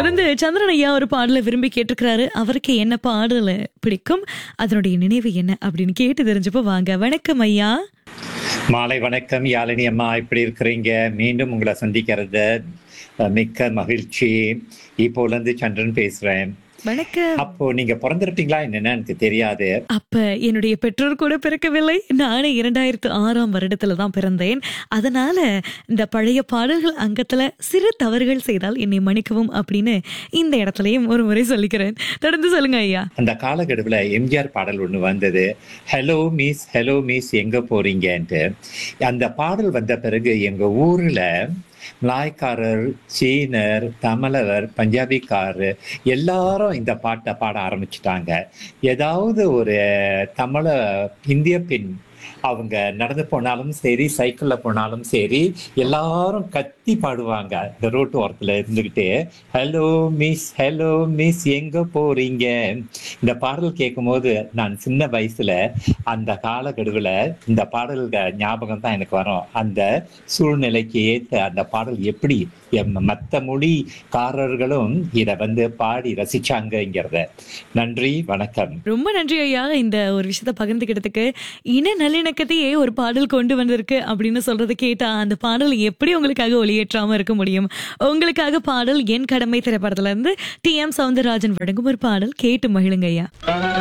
தொடர்ந்து சந்திரன் ஐயா ஒரு பாடலை விரும்பி கேட்டிருக்கிறாரு அவருக்கு என்ன பாடல பிடிக்கும் அதனுடைய நினைவு என்ன அப்படின்னு கேட்டு தெரிஞ்சப்போ வாங்க வணக்கம் ஐயா மாலை வணக்கம் யாழினி அம்மா எப்படி இருக்கிறீங்க மீண்டும் உங்களை சந்திக்கிறது அஹ், மிக்க மகிழ்ச்சி இப்போல இருந்து சந்திரன் பேசுறேன் வணக்கம் அப்போ நீங்க பிறந்திருப்பீங்களா என்னன்னு எனக்கு தெரியாது அப்ப என்னுடைய பெற்றோர் கூட பிறக்கவில்லை நானே இரண்டாயிரத்து ஆறாம் வருடத்துல தான் பிறந்தேன் அதனால இந்த பழைய பாடல்கள் அங்கத்துல சிறு தவறுகள் செய்தால் என்னை மன்னிக்கவும் அப்படின்னு இந்த இடத்துலயும் ஒரு முறை சொல்லிக்கிறேன் தொடர்ந்து சொல்லுங்க ஐயா அந்த காலகட்டத்தில் எம்ஜிஆர் பாடல் ஒன்று வந்தது ஹலோ மிஸ் ஹலோ மிஸ் எங்க போறீங்கன்ட்டு அந்த பாடல் வந்த பிறகு எங்க ஊர்ல மலாய்க்காரர் சீனர் தமிழர் பஞ்சாபிக்காரர் எல்லாரும் இந்த பாட்டை பாட ஆரம்பிச்சிட்டாங்க ஏதாவது ஒரு தமிழ இந்திய பெண் அவங்க நடந்து போனாலும் சரி சைக்கிள்ல போனாலும் சரி எல்லாரும் கத்தி பாடுவாங்க இந்த ரோட்டு ஓரத்துல இருந்துகிட்டு ஹலோ மிஸ் ஹலோ மிஸ் எங்க போறீங்க இந்த பாடல் கேட்கும்போது நான் சின்ன வயசுல அந்த காலகெடுவில் இந்த பாடல்கள் ஞாபகம் தான் எனக்கு வரும் அந்த சூழ்நிலைக்கு ஏற்ற அந்த பாடல் எப்படி எம் மற்ற மொழிக்காரர்களும் இதை வந்து பாடி ரசிச்சாங்கங்கிறத நன்றி வணக்கம் ரொம்ப நன்றி ஐயா இந்த ஒரு விஷயத்த பகிர்ந்துக்கிட்டதுக்கு இன நல்லிணக்கத்தையே ஒரு பாடல் கொண்டு வந்திருக்கு அப்படின்னு சொல்றது கேட்டா அந்த பாடல் எப்படி உங்களுக்காக ஒளியேற்றாம இருக்க முடியும் உங்களுக்காக பாடல் என் கடமை திரைப்படத்துல இருந்து டி எம் சவுந்தரராஜன் வழங்கும் ஒரு பாடல் கேட்டு மகிழுங்க ஐயா